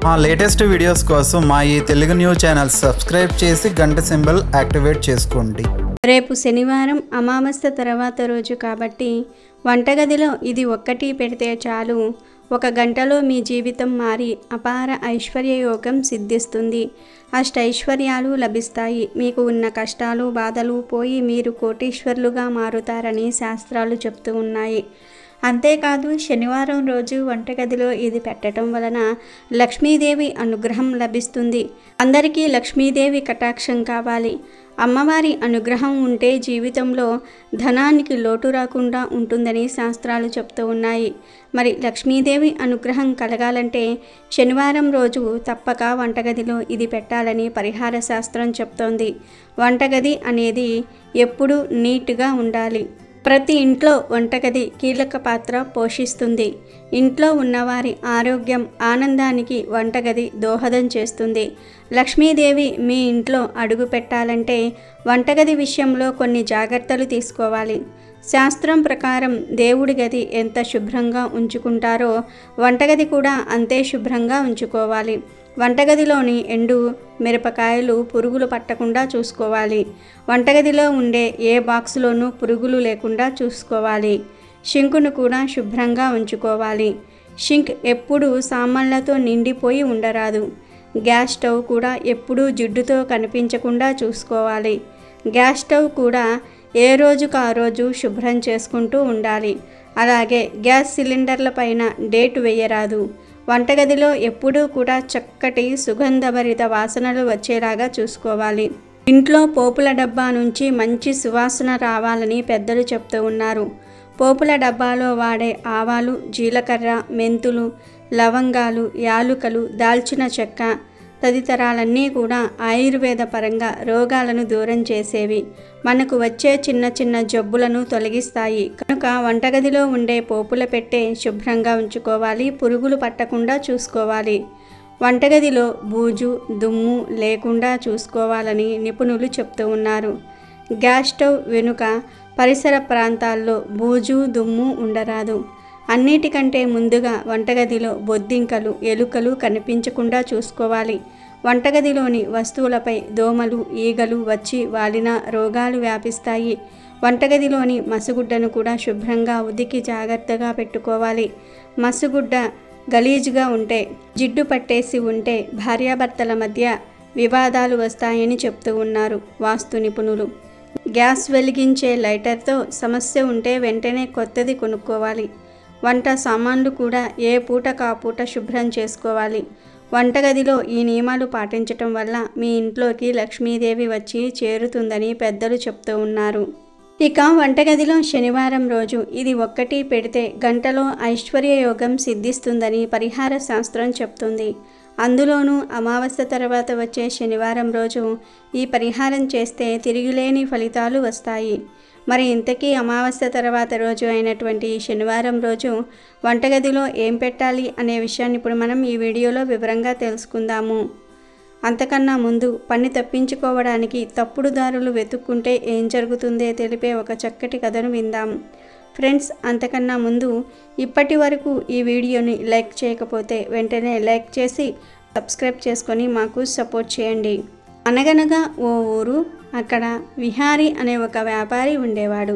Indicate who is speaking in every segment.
Speaker 1: మా latest videos కోసం మా ఈ తెలుగు న్యూస్ ఛానల్ సబ్స్క్రైబ్ చేసి గంట సింబల్ యాక్టివేట్ చేసుకోండి
Speaker 2: రేపు శనివారం అమావాస్య తర్వాత రోజు కాబట్టి వంటగదిలో ఇది ఒక్కటి పెడితే చాలు ఒక గంటలో మీ జీవితం మారి అపార ఐశ్వర్య యోగం సిద్ధిస్తుంది అష్టైశ్వర్యాలు లభిస్తాయి మీకు ఉన్న కష్టాలు బాధలు పోయి మీరు కోటీశ్వర్లుగా మారుతారని శాస్త్రాలు చెప్తూ ఉన్నాయి అంతేకాదు శనివారం రోజు వంటగదిలో ఇది పెట్టడం వలన లక్ష్మీదేవి అనుగ్రహం లభిస్తుంది అందరికీ లక్ష్మీదేవి కటాక్షం కావాలి అమ్మవారి అనుగ్రహం ఉంటే జీవితంలో ధనానికి లోటు రాకుండా ఉంటుందని శాస్త్రాలు చెప్తూ ఉన్నాయి మరి లక్ష్మీదేవి అనుగ్రహం కలగాలంటే శనివారం రోజు తప్పక వంటగదిలో ఇది పెట్టాలని పరిహార శాస్త్రం చెప్తోంది వంటగది అనేది ఎప్పుడూ నీట్గా ఉండాలి ప్రతి ఇంట్లో వంటగది కీలక పాత్ర పోషిస్తుంది ఇంట్లో ఉన్నవారి ఆరోగ్యం ఆనందానికి వంటగది దోహదం చేస్తుంది లక్ష్మీదేవి మీ ఇంట్లో అడుగు పెట్టాలంటే వంటగది విషయంలో కొన్ని జాగ్రత్తలు తీసుకోవాలి శాస్త్రం ప్రకారం దేవుడి గది ఎంత శుభ్రంగా ఉంచుకుంటారో వంటగది కూడా అంతే శుభ్రంగా ఉంచుకోవాలి వంటగదిలోని ఎండు మిరపకాయలు పురుగులు పట్టకుండా చూసుకోవాలి వంటగదిలో ఉండే ఏ బాక్స్లోనూ పురుగులు లేకుండా చూసుకోవాలి షింకును కూడా శుభ్రంగా ఉంచుకోవాలి షింక్ ఎప్పుడూ సామాన్లతో నిండిపోయి ఉండరాదు గ్యాస్ స్టవ్ కూడా ఎప్పుడూ జిడ్డుతో కనిపించకుండా చూసుకోవాలి గ్యాస్ స్టవ్ కూడా ఏ రోజుకు ఆ రోజు శుభ్రం చేసుకుంటూ ఉండాలి అలాగే గ్యాస్ సిలిండర్ల పైన డేట్ వేయరాదు వంటగదిలో ఎప్పుడూ కూడా చక్కటి సుగంధభరిత వాసనలు వచ్చేలాగా చూసుకోవాలి ఇంట్లో పోపుల డబ్బా నుంచి మంచి సువాసన రావాలని పెద్దలు చెప్తూ ఉన్నారు పోపుల డబ్బాలో వాడే ఆవాలు జీలకర్ర మెంతులు లవంగాలు యాలుకలు దాల్చిన చెక్క తదితరాలన్నీ కూడా ఆయుర్వేద పరంగా రోగాలను దూరం చేసేవి మనకు వచ్చే చిన్న చిన్న జబ్బులను తొలగిస్తాయి కనుక వంటగదిలో ఉండే పోపుల పెట్టే శుభ్రంగా ఉంచుకోవాలి పురుగులు పట్టకుండా చూసుకోవాలి వంటగదిలో బూజు దుమ్ము లేకుండా చూసుకోవాలని నిపుణులు చెప్తూ ఉన్నారు గ్యాస్ స్టవ్ వెనుక పరిసర ప్రాంతాల్లో బూజు దుమ్ము ఉండరాదు అన్నిటికంటే ముందుగా వంటగదిలో బొద్దింకలు ఎలుకలు కనిపించకుండా చూసుకోవాలి వంటగదిలోని వస్తువులపై దోమలు ఈగలు వచ్చి వాలిన రోగాలు వ్యాపిస్తాయి వంటగదిలోని మసుగుడ్డను కూడా శుభ్రంగా ఉదికి జాగ్రత్తగా పెట్టుకోవాలి మసుగుడ్డ గలీజుగా ఉంటే జిడ్డు పట్టేసి ఉంటే భార్యాభర్తల మధ్య వివాదాలు వస్తాయని చెప్తూ ఉన్నారు వాస్తు నిపుణులు గ్యాస్ వెలిగించే లైటర్తో సమస్య ఉంటే వెంటనే కొత్తది కొనుక్కోవాలి వంట సామాన్లు కూడా ఏ పూట కా పూట శుభ్రం చేసుకోవాలి వంటగదిలో ఈ నియమాలు పాటించటం వల్ల మీ ఇంట్లోకి లక్ష్మీదేవి వచ్చి చేరుతుందని పెద్దలు చెప్తూ ఉన్నారు ఇక వంటగదిలో శనివారం రోజు ఇది ఒక్కటి పెడితే గంటలో ఐశ్వర్య యోగం సిద్ధిస్తుందని పరిహార శాస్త్రం చెప్తుంది అందులోనూ అమావాస్య తర్వాత వచ్చే శనివారం రోజు ఈ పరిహారం చేస్తే తిరుగులేని ఫలితాలు వస్తాయి మరి ఇంతకీ అమావాస్య తర్వాత రోజు అయినటువంటి ఈ శనివారం రోజు వంటగదిలో ఏం పెట్టాలి అనే విషయాన్ని ఇప్పుడు మనం ఈ వీడియోలో వివరంగా తెలుసుకుందాము అంతకన్నా ముందు పని తప్పించుకోవడానికి తప్పుడు దారులు వెతుక్కుంటే ఏం జరుగుతుందో తెలిపే ఒక చక్కటి కథను విందాం ఫ్రెండ్స్ అంతకన్నా ముందు ఇప్పటి వరకు ఈ వీడియోని లైక్ చేయకపోతే వెంటనే లైక్ చేసి సబ్స్క్రైబ్ చేసుకొని మాకు సపోర్ట్ చేయండి అనగనగా ఓ ఊరు అక్కడ విహారీ అనే ఒక వ్యాపారి ఉండేవాడు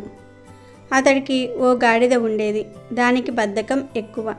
Speaker 2: అతడికి ఓ గాడిద ఉండేది దానికి బద్ధకం ఎక్కువ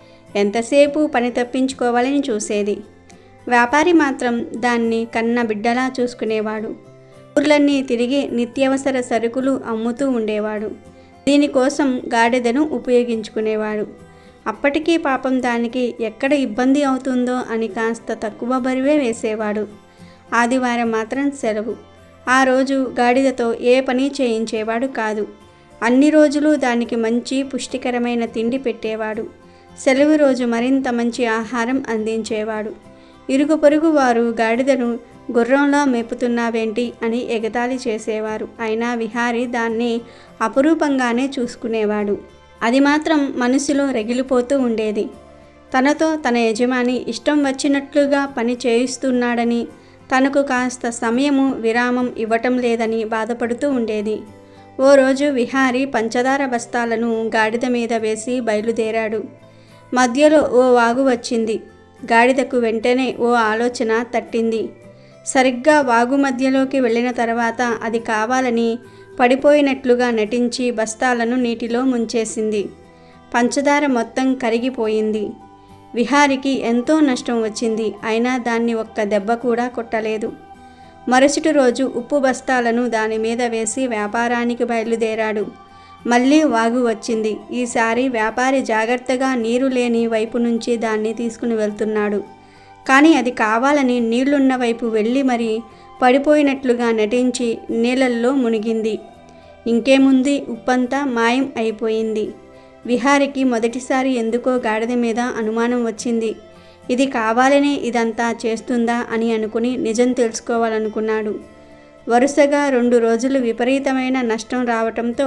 Speaker 2: ఎంతసేపు పని తప్పించుకోవాలని చూసేది వ్యాపారి మాత్రం దాన్ని కన్న బిడ్డలా చూసుకునేవాడు ఊర్లన్నీ తిరిగి నిత్యావసర సరుకులు అమ్ముతూ ఉండేవాడు దీనికోసం గాడిదను ఉపయోగించుకునేవాడు అప్పటికీ పాపం దానికి ఎక్కడ ఇబ్బంది అవుతుందో అని కాస్త తక్కువ బరువే వేసేవాడు ఆదివారం మాత్రం సెలవు ఆ రోజు గాడిదతో ఏ పని చేయించేవాడు కాదు అన్ని రోజులు దానికి మంచి పుష్టికరమైన తిండి పెట్టేవాడు సెలవు రోజు మరింత మంచి ఆహారం అందించేవాడు ఇరుగు పొరుగు వారు గాడిదను గుర్రంలా మేపుతున్నావేంటి అని ఎగతాళి చేసేవారు అయినా విహారి దాన్ని అపురూపంగానే చూసుకునేవాడు అది మాత్రం మనసులో రగిలిపోతూ ఉండేది తనతో తన యజమాని ఇష్టం వచ్చినట్లుగా పని చేయిస్తున్నాడని తనకు కాస్త సమయము విరామం ఇవ్వటం లేదని బాధపడుతూ ఉండేది ఓ రోజు విహారి పంచదార బస్తాలను గాడిద మీద వేసి బయలుదేరాడు మధ్యలో ఓ వాగు వచ్చింది గాడిదకు వెంటనే ఓ ఆలోచన తట్టింది సరిగ్గా వాగు మధ్యలోకి వెళ్ళిన తర్వాత అది కావాలని పడిపోయినట్లుగా నటించి బస్తాలను నీటిలో ముంచేసింది పంచదార మొత్తం కరిగిపోయింది విహారికి ఎంతో నష్టం వచ్చింది అయినా దాన్ని ఒక్క దెబ్బ కూడా కొట్టలేదు మరుసటి రోజు ఉప్పు బస్తాలను దాని మీద వేసి వ్యాపారానికి బయలుదేరాడు మళ్ళీ వాగు వచ్చింది ఈసారి వ్యాపారి జాగ్రత్తగా నీరు లేని వైపు నుంచి దాన్ని తీసుకుని వెళ్తున్నాడు కానీ అది కావాలని నీళ్లున్న వైపు వెళ్ళి మరి పడిపోయినట్లుగా నటించి నీళ్ళల్లో మునిగింది ఇంకేముంది ఉప్పంతా మాయం అయిపోయింది విహారికి మొదటిసారి ఎందుకో గాడిద మీద అనుమానం వచ్చింది ఇది కావాలనే ఇదంతా చేస్తుందా అని అనుకుని నిజం తెలుసుకోవాలనుకున్నాడు వరుసగా రెండు రోజులు విపరీతమైన నష్టం రావటంతో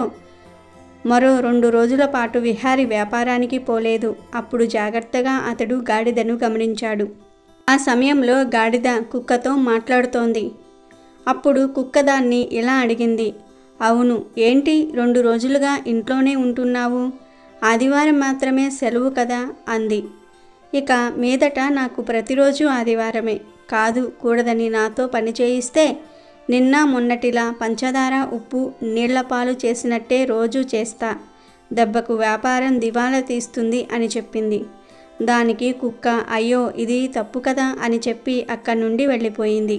Speaker 2: మరో రెండు రోజుల పాటు విహారి వ్యాపారానికి పోలేదు అప్పుడు జాగ్రత్తగా అతడు గాడిదను గమనించాడు ఆ సమయంలో గాడిద కుక్కతో మాట్లాడుతోంది అప్పుడు కుక్క దాన్ని ఇలా అడిగింది అవును ఏంటి రెండు రోజులుగా ఇంట్లోనే ఉంటున్నావు ఆదివారం మాత్రమే సెలవు కదా అంది ఇక మీదట నాకు ప్రతిరోజు ఆదివారమే కాదు కూడదని నాతో పని చేయిస్తే నిన్న మొన్నటిలా పంచదార ఉప్పు నీళ్లపాలు చేసినట్టే రోజు చేస్తా దెబ్బకు వ్యాపారం దివాలా తీస్తుంది అని చెప్పింది దానికి కుక్క అయ్యో ఇది తప్పు కదా అని చెప్పి అక్కడి నుండి వెళ్ళిపోయింది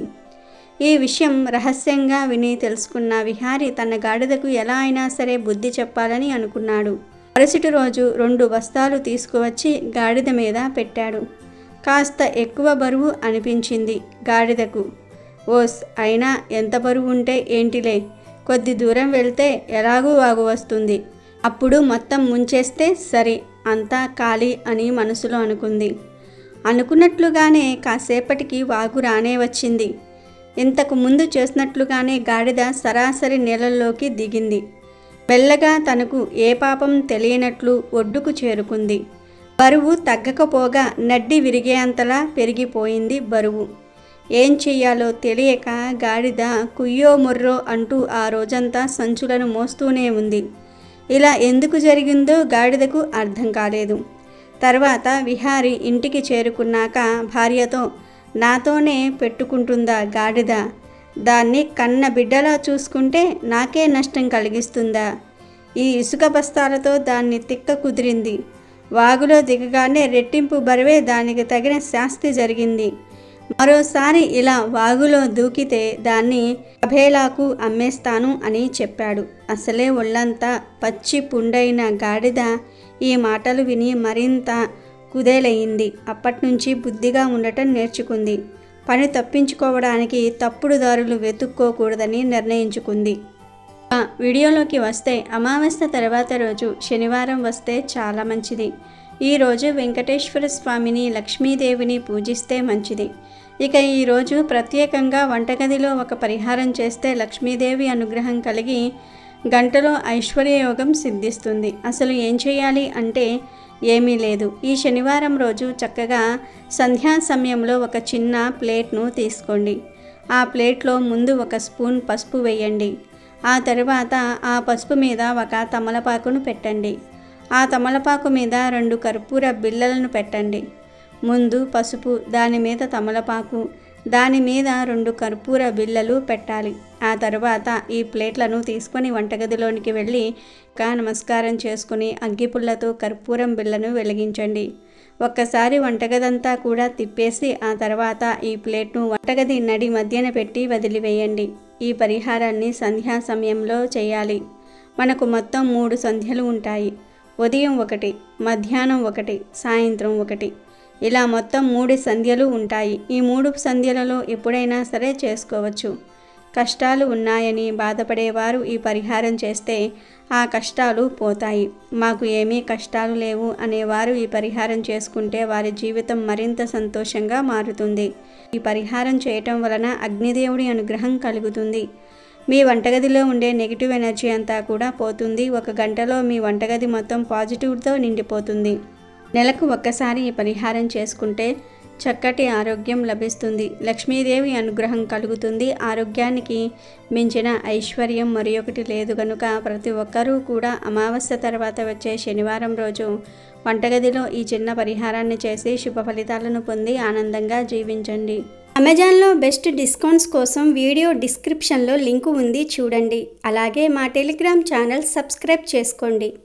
Speaker 2: ఈ విషయం రహస్యంగా విని తెలుసుకున్న విహారి తన గాడిదకు ఎలా అయినా సరే బుద్ధి చెప్పాలని అనుకున్నాడు మరుసటి రోజు రెండు బస్తాలు తీసుకువచ్చి గాడిద మీద పెట్టాడు కాస్త ఎక్కువ బరువు అనిపించింది గాడిదకు ఓస్ అయినా ఎంత బరువు ఉంటే ఏంటిలే కొద్ది దూరం వెళ్తే ఎలాగూ వాగు వస్తుంది అప్పుడు మొత్తం ముంచేస్తే సరి అంతా ఖాళీ అని మనసులో అనుకుంది అనుకున్నట్లుగానే కాసేపటికి వాగు రానే వచ్చింది ఇంతకు ముందు చేసినట్లుగానే గాడిద సరాసరి నీళ్ళల్లోకి దిగింది మెల్లగా తనకు ఏ పాపం తెలియనట్లు ఒడ్డుకు చేరుకుంది బరువు తగ్గకపోగా నడ్డి విరిగేంతలా పెరిగిపోయింది బరువు ఏం చెయ్యాలో తెలియక గాడిద కుయ్యో ముర్రో అంటూ ఆ రోజంతా సంచులను మోస్తూనే ఉంది ఇలా ఎందుకు జరిగిందో గాడిదకు అర్థం కాలేదు తర్వాత విహారి ఇంటికి చేరుకున్నాక భార్యతో నాతోనే పెట్టుకుంటుందా గాడిద దాన్ని కన్న బిడ్డలా చూసుకుంటే నాకే నష్టం కలిగిస్తుందా ఈ ఇసుక బస్తాలతో దాన్ని తిక్క కుదిరింది వాగులో దిగగానే రెట్టింపు బరువే దానికి తగిన శాస్తి జరిగింది మరోసారి ఇలా వాగులో దూకితే దాన్ని అభేలాకు అమ్మేస్తాను అని చెప్పాడు అసలే ఒళ్ళంతా పచ్చి పుండైన గాడిద ఈ మాటలు విని మరింత కుదేలయ్యింది అప్పట్నుంచి బుద్ధిగా ఉండటం నేర్చుకుంది పని తప్పించుకోవడానికి తప్పుడు దారులు వెతుక్కోకూడదని నిర్ణయించుకుంది ఆ వీడియోలోకి వస్తే అమావాస్య తర్వాత రోజు శనివారం వస్తే చాలా మంచిది ఈరోజు వెంకటేశ్వర స్వామిని లక్ష్మీదేవిని పూజిస్తే మంచిది ఇక ఈరోజు ప్రత్యేకంగా వంటగదిలో ఒక పరిహారం చేస్తే లక్ష్మీదేవి అనుగ్రహం కలిగి గంటలో ఐశ్వర్యయోగం సిద్ధిస్తుంది అసలు ఏం చేయాలి అంటే ఏమీ లేదు ఈ శనివారం రోజు చక్కగా సంధ్యా సమయంలో ఒక చిన్న ప్లేట్ను తీసుకోండి ఆ ప్లేట్లో ముందు ఒక స్పూన్ పసుపు వేయండి ఆ తర్వాత ఆ పసుపు మీద ఒక తమలపాకును పెట్టండి ఆ తమలపాకు మీద రెండు కర్పూర బిళ్ళలను పెట్టండి ముందు పసుపు దాని మీద తమలపాకు దాని మీద రెండు కర్పూర బిళ్ళలు పెట్టాలి ఆ తర్వాత ఈ ప్లేట్లను తీసుకొని వంటగదిలోనికి వెళ్ళి కా నమస్కారం చేసుకుని అగ్గిపుల్లతో కర్పూరం బిళ్ళను వెలిగించండి ఒక్కసారి వంటగదంతా కూడా తిప్పేసి ఆ తర్వాత ఈ ప్లేట్ను వంటగది నడి మధ్యన పెట్టి వదిలివేయండి ఈ పరిహారాన్ని సంధ్యా సమయంలో చేయాలి మనకు మొత్తం మూడు సంధ్యలు ఉంటాయి ఉదయం ఒకటి మధ్యాహ్నం ఒకటి సాయంత్రం ఒకటి ఇలా మొత్తం మూడు సంధ్యలు ఉంటాయి ఈ మూడు సంధ్యలలో ఎప్పుడైనా సరే చేసుకోవచ్చు కష్టాలు ఉన్నాయని బాధపడేవారు ఈ పరిహారం చేస్తే ఆ కష్టాలు పోతాయి మాకు ఏమీ కష్టాలు లేవు అనేవారు ఈ పరిహారం చేసుకుంటే వారి జీవితం మరింత సంతోషంగా మారుతుంది ఈ పరిహారం చేయటం వలన అగ్నిదేవుడి అనుగ్రహం కలుగుతుంది మీ వంటగదిలో ఉండే నెగిటివ్ ఎనర్జీ అంతా కూడా పోతుంది ఒక గంటలో మీ వంటగది మొత్తం పాజిటివ్తో నిండిపోతుంది నెలకు ఒక్కసారి ఈ పరిహారం చేసుకుంటే చక్కటి ఆరోగ్యం లభిస్తుంది లక్ష్మీదేవి అనుగ్రహం కలుగుతుంది ఆరోగ్యానికి మించిన ఐశ్వర్యం మరి ఒకటి లేదు కనుక ప్రతి ఒక్కరూ కూడా అమావాస్య తర్వాత వచ్చే శనివారం రోజు వంటగదిలో ఈ చిన్న పరిహారాన్ని చేసి శుభ ఫలితాలను పొంది ఆనందంగా జీవించండి అమెజాన్లో బెస్ట్ డిస్కౌంట్స్ కోసం వీడియో డిస్క్రిప్షన్లో లింకు ఉంది చూడండి అలాగే మా టెలిగ్రామ్ ఛానల్ సబ్స్క్రైబ్ చేసుకోండి